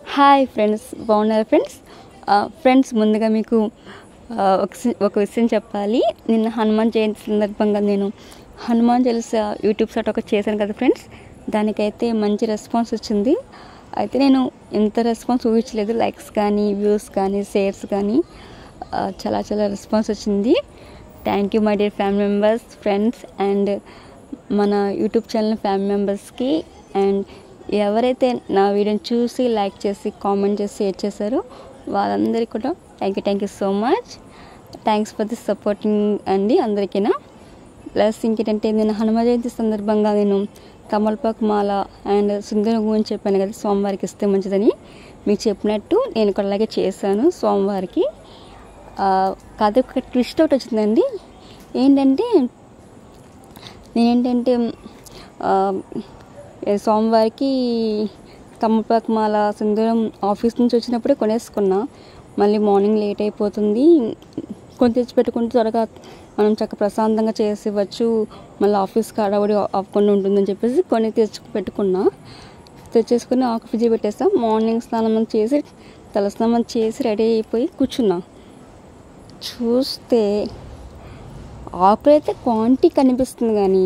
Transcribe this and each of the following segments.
hi friends బాగున్నారు friends friends ముందుగా మీకు ఆ, ఒక సి- ఒక విషయం చెప్పాలి నిన్న హనుమాన్ జయంతి సందర్భంగా నేను హనుమాన్ చాలీస యూట్యూబ్ షాట్ ఒకటి చేశాను కదా ఫ్రెండ్స్ దానికైతే మంచి రెస్పాన్స్ వచ్చింది అయితే నేను ఎంత రెస్పాన్స్ ఊహించలేదు లైక్స్ కానీ వ్యూస్ కానీ షేర్స్ కానీ ఆ, చాలా చాలా రెస్పాన్స్ వచ్చింది thank you my dear family members friends and మన యూట్యూబ్ ఛానల్ ఫ్యామిలీ మెంబర్స్కి అండ్ ఎవరైతే నా వీడియోని చూసి లైక్ చేసి కామెంట్ చేసి షేర్ చేశారో వాళ్ళందరికీ కూడా thank you thank you so much thanks for the supporting అండి అందరికీనా ప్లస్ ఇంకేంటంటే నేను హనుమ జయంతి సందర్భంగా నేను తమలపాకు మాల అండ్ సుందరం గురించి చెప్పాను కదా సోమవారికి ఇస్తే మంచిదని మీకు చెప్పినట్టు నేను కూడా అలాగే చేశాను సోమవారికి ఆ, కథ ఒక ట్విస్ట్ ఒకటి వచ్చిందండి ఏంటంటే నేనేంటంటే ఆ, ఏ సోమవారికి తమలపాకు మాల సింధూరం ఆఫీస్ నుంచి వచ్చినప్పుడే కొనేసుకున్నా మళ్ళీ మార్నింగ్ లేట్ అయిపోతుంది కొని తెచ్చి పెట్టుకుంటే త్వరగా మనం చక్క ప్రశాంతంగా చేసి ఇవ్వచ్చు మళ్ళీ ఆఫీస్కి హడావుడి అవ్వకుండా ఉంటుందని చెప్పేసి కొని తెచ్చి పెట్టుకున్నా తెచ్చేసుకుని ఆకు ఫ్రిడ్జ్ పెట్టేస్తాం మార్నింగ్ స్నానం చేసి తలస్నానం చేసి రెడీ అయిపోయి కూర్చున్నా చూస్తే ఆకులు అయితే క్వాంటిటీ కనిపిస్తుంది కానీ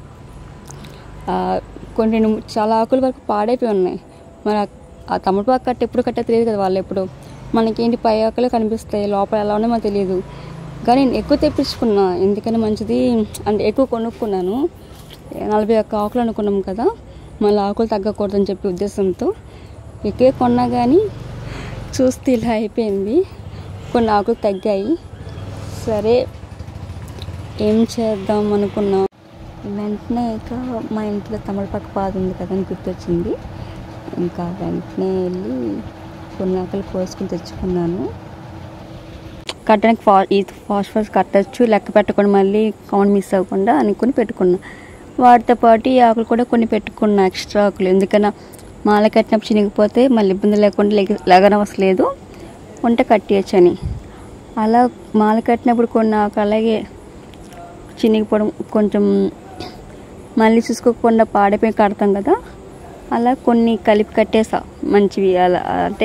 ఆ, కొన్ని రెండు మూ- చాలా ఆకుల వరకు పాడైపోయి ఉన్నాయి మరి ఆ- ఆ తమలపాకు కట్ట ఎప్పుడు కట్ట తెలియదు కదా వాళ్ళు ఎప్పుడు మనకేంటి పై ఆకులు కనిపిస్తాయి లోపల ఎలా ఉన్నాయో మనకు తెలియదు కానీ నేను ఎక్కువ తెప్పించుకున్నా ఎందుకని మంచిది అంటే ఎక్కువ కొనుక్కున్నాను నలభై ఒక్క ఆకులు అనుకున్నాం కదా మళ్ళీ ఆకులు తగ్గకూడదని చెప్పి ఉద్దేశంతో ఎక్కువ కొన్నా కానీ చూస్తే ఇలా అయిపోయింది కొన్ని ఆకులు తగ్గాయి సరే ఏం చేద్దాం అనుకున్నా వెంటనే ఇక మా ఇంట్లో తమలపాకు పాదు ఉంది కదా అని గుర్తొచ్చింది ఇంకా వెంటనే వెళ్ళి కొన్ని ఆకలి కోసుకుని తెచ్చుకున్నాను కట్టడానికి ఫా ఈ ఫాస్ట్ ఫాస్ట్ కట్టచ్చు లెక్క పెట్టకుండా మళ్ళీ కౌంట్ మిస్ అవ్వకుండా అనుకుని పెట్టుకున్నా వాటితో పాటు ఈ ఆకులు కూడా కొన్ని పెట్టుకున్నా ఎక్స్ట్రా ఆకులు ఎందుకన్నా మాల కట్టినప్పుడు చినిగిపోతే మళ్ళీ ఇబ్బంది లేకుండా లెగ లెగనవసలేదు ఉంటే కట్టేయచ్చు అని అలా మాల కట్టినప్పుడు కొన్ని ఆకులు అలాగే చినిగిపోవడం కొంచెం మళ్ళీ చూసుకోకుండా పాడైపోయి కడతాం కదా అలా కొన్ని కలిపి కట్టేసా మంచివి అలా అంటే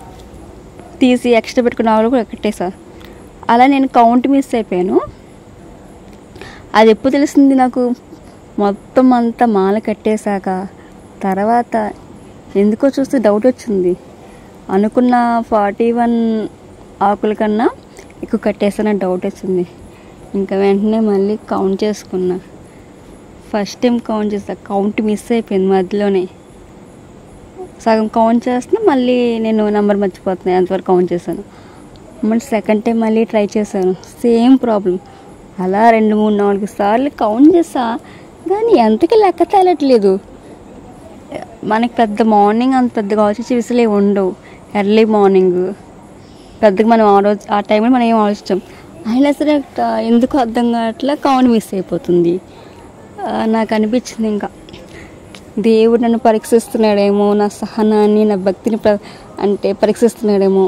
తీసి ఎక్స్ట్రా పెట్టుకున్న ఆకులు కూడా కట్టేసా అలా నేను కౌంట్ మిస్ అయిపోయాను అది ఎప్పుడు తెలిసింది నాకు మొత్తం అంతా మాల కట్టేశాక తర్వాత ఎందుకో చూస్తే డౌట్ వచ్చింది అనుకున్న ఫార్టీ వన్ ఆకుల కన్నా ఎక్కువ కట్టేసానని డౌట్ వచ్చింది ఇంకా వెంటనే మళ్ళీ కౌంట్ చేసుకున్నా ఫస్ట్ టైం కౌంట్ చేస్తా కౌంట్ మిస్ అయిపోయింది మధ్యలోనే సగం కౌంట్ చేస్తున్నా మళ్ళీ నేను నెంబర్ మర్చిపోతున్నాను అంతవరకు కౌంట్ చేశాను మళ్ళీ సెకండ్ టైం మళ్ళీ ట్రై చేశాను సేమ్ ప్రాబ్లం అలా రెండు మూడు నాలుగు సార్లు కౌంట్ చేసా కానీ ఎంతకి లెక్క తేలట్లేదు మనకి పెద్ద మార్నింగ్ అంత పెద్దగా ఆలోచించి విసులే ఉండవు ఎర్లీ మార్నింగ్ పెద్దగా మనం ఆ రోజు ఆ టైంలో మనం ఏం ఆలోచించాం అయినా సరే అట్ట ఎందుకు అర్థం కావట్లే కౌంట్ మిస్ అయిపోతుంది ఆ, నాకు అనిపించింది ఇంకా దేవుడు నన్ను పరీక్షిస్తున్నాడేమో నా సహనాన్ని నా భక్తిని ప్ర అంటే పరీక్షిస్తున్నాడేమో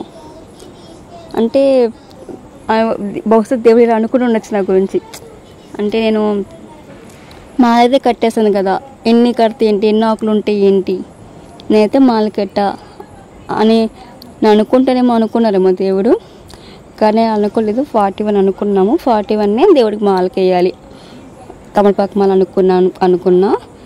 అంటే ఆ, బహుశా దేవుడు ఇలా అనుకుని ఉండొచ్చు నా గురించి అంటే నేను మాలైతే కట్టేశాను కదా ఎన్ని కడితే ఏంటి ఎన్ని ఆకులు ఉంటాయి ఏంటి నేనైతే మాల కట్టా అని నేను అనుకుంటానేమో అనుకున్నారేమో దేవుడు కానీ అనుకోలేదు ఫార్టీ వన్ అనుకున్నాము ఫార్టీ వన్నే దేవుడికి మాలకి వేయాలి తమలపాకు మాల అనుకున్నాను అనుకున్నా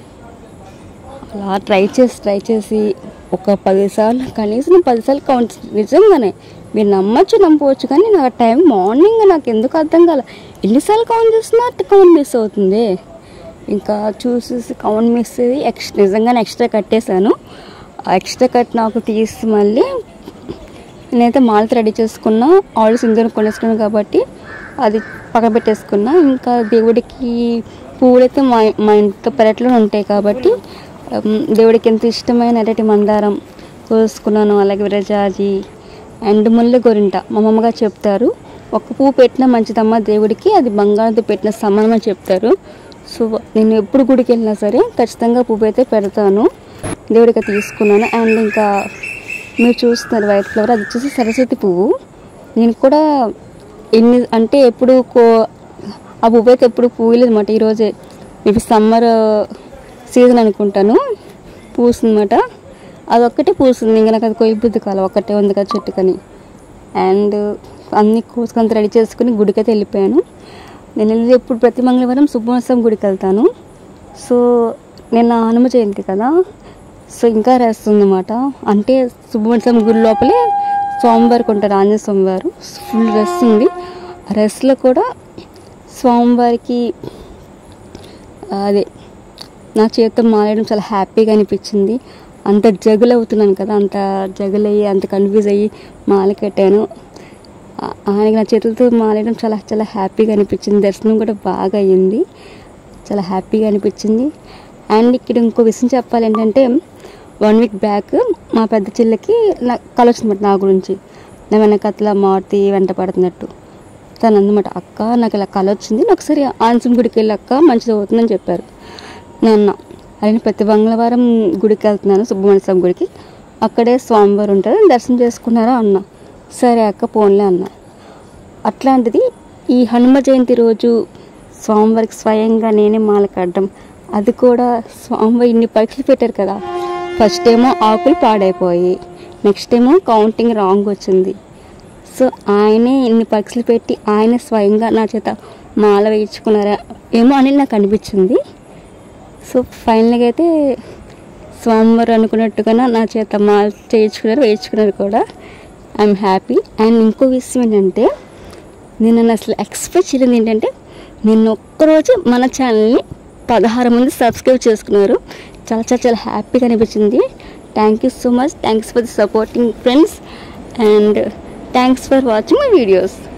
అలా ట్రై చేసి ట్రై చేసి ఒక పదిసార్లు కనీసం నేను పదిసార్లు కౌంట్ నిజంగానే మీరు నమ్మచ్చు నమ్మవచ్చు కానీ నాకు టైం మార్నింగ్ నాకు ఎందుకు అర్థం కాలే ఎన్నిసార్లు కౌంట్ చేస్తున్నా కౌంట్ మిస్ అవుతుంది ఇంకా చూసేసి కౌంట్ మిస్ అయ్యి ఎక్స్ నిజంగానే ఎక్స్ట్రా కట్టేశాను ఆ ఎక్స్ట్రా కట్ నాకు తీసి మళ్ళీ నేనైతే మాలతో రెడీ చేసుకున్నా ఆల్రెడీ సింధూరం కొనేసుకున్నాను కాబట్టి అది పక్కన పెట్టేసుకున్నా ఇంకా దేవుడికి పువ్వులైతే మా మా ఇంట్లో పెరట్లో ఉంటాయి కాబట్టి ఉమ్, దేవుడికి ఎంత ఇష్టమైన ఎర్రటి మందారం కోసుకున్నాను అలాగే విరజాజి అండ్ ముల్ల గోరింట మా అమ్మమ్మగారు చెప్తారు ఒక పువ్వు పెట్టినా మంచిదమ్మా దేవుడికి అది బంగారంతో పెట్టిన సమానం అని చెప్తారు సో నేను ఎప్పుడు గుడికి వెళ్ళినా సరే ఖచ్చితంగా పువ్వు అయితే పెడతాను దేవుడికి అది తీసుకున్నాను అండ్ ఇంకా మీరు చూస్తున్నారు వైట్ ఫ్లవర్ అది వచ్చేసి సరస్వతి పువ్వు నేను కూడా ఎన్ని అంటే ఎప్పుడు కో ఆ పువ్వు అయితే ఎప్పుడు పూయలేదు అనమాట ఈరోజే మేబీ సమ్మర్ సీజన్ అనుకుంటాను పూసిందన్నమాట అదొక్కటే పూస్తుంది ఇంకా నాకు అది కొయ్య బుద్ధి కాల ఒక్కటే ఉంది కదా చెట్టుకని అండ్ అన్ని కోసుకంత రెడీ చేసుకుని గుడికైతే వెళ్ళిపోయాను నేను వెళ్ళి ఎప్పుడు ప్రతి మంగళవారం సుబ్రహ్మణ్యం గుడికి వెళ్తాను సో నిన్న హనుమ జయంతి కదా సో ఇంకా రెస్ట్ ఉందన్నమాట అంటే సుబ్రహ్మణ్యం గుడి లోపలే స్వామివారికి ఉంటారు ఆంజనేయ స్వామివారు ఫుల్ రెస్ట్ ఉంది ఆ రెస్ట్లో కూడా స్వామివారికి అదే నా చేతితో మారేయడం చాలా హ్యాపీగా అనిపించింది అంత జగులు అవుతున్నాను కదా అంత జగులయ్యి అంత కన్ఫ్యూజ్ అయ్యి మాల కట్టాను ఆ- ఆయనకి నా చేతులతో మారేయడం చాలా చాలా హ్యాపీగా అనిపించింది దర్శనం కూడా బాగా అయ్యింది చాలా హ్యాపీగా అనిపించింది అండ్ ఇక్కడ ఇంకో విషయం చెప్పాలి ఏంటంటే వన్ వీక్ బ్యాక్ మా పెద్ద చెల్లెకి నా కళ వచ్చిందన్నమాట నా గురించి నా వెనకట్ల మారుతి వెంట పడుతున్నట్టు తను అందమాట అక్క నాకు ఇలా కళ వచ్చింది నాకు ఒకసారి ఆంసం గుడికి వెళ్ళి అక్క మంచిది అవుతుందని చెప్పారు నాన్న ఆయన ప్రతి మంగళవారం గుడికి వెళ్తున్నాను సుబ్రహ్మణ్య స్వామి గుడికి అక్కడే స్వామివారు ఉంటారు దర్శనం చేసుకున్నారా అన్న సరే అక్క పోన్లే అన్న అట్లాంటిది ఈ హనుమ జయంతి రోజు స్వామివారికి స్వయంగా నేనే మాల కట్టడం అది కూడా స్వామివారి ఇన్ని పరీక్షలు పెట్టారు కదా ఫస్ట్ ఏమో ఆకులు పాడైపోయి నెక్స్ట్ ఏమో కౌంటింగ్ రాంగ్ వచ్చింది సో ఆయనే ఇన్ని పరీక్షలు పెట్టి ఆయనే స్వయంగా నా చేత మాల వేయించుకున్నారా ఏమో అని నాకు అనిపించింది సో ఫైనల్గా అయితే స్వామివారు అనుకున్నట్టుగా నా చేత మాల చేయించుకున్నారు వేయించుకున్నారు కూడా ఐఎమ్ హ్యాపీ అండ్ ఇంకో విషయం ఏంటంటే నేను నన్ను అసలు ఎక్స్పెక్ట్ చేయలేదు ఏంటంటే నిన్న ఒక్కరోజు మన ఛానల్ని పదహారు మంది సబ్స్క్రైబ్ చేసుకున్నారు చాలా చాలా చాలా హ్యాపీగా అనిపించింది thank you so much thanks for the supporting friends and thanks for watching my videos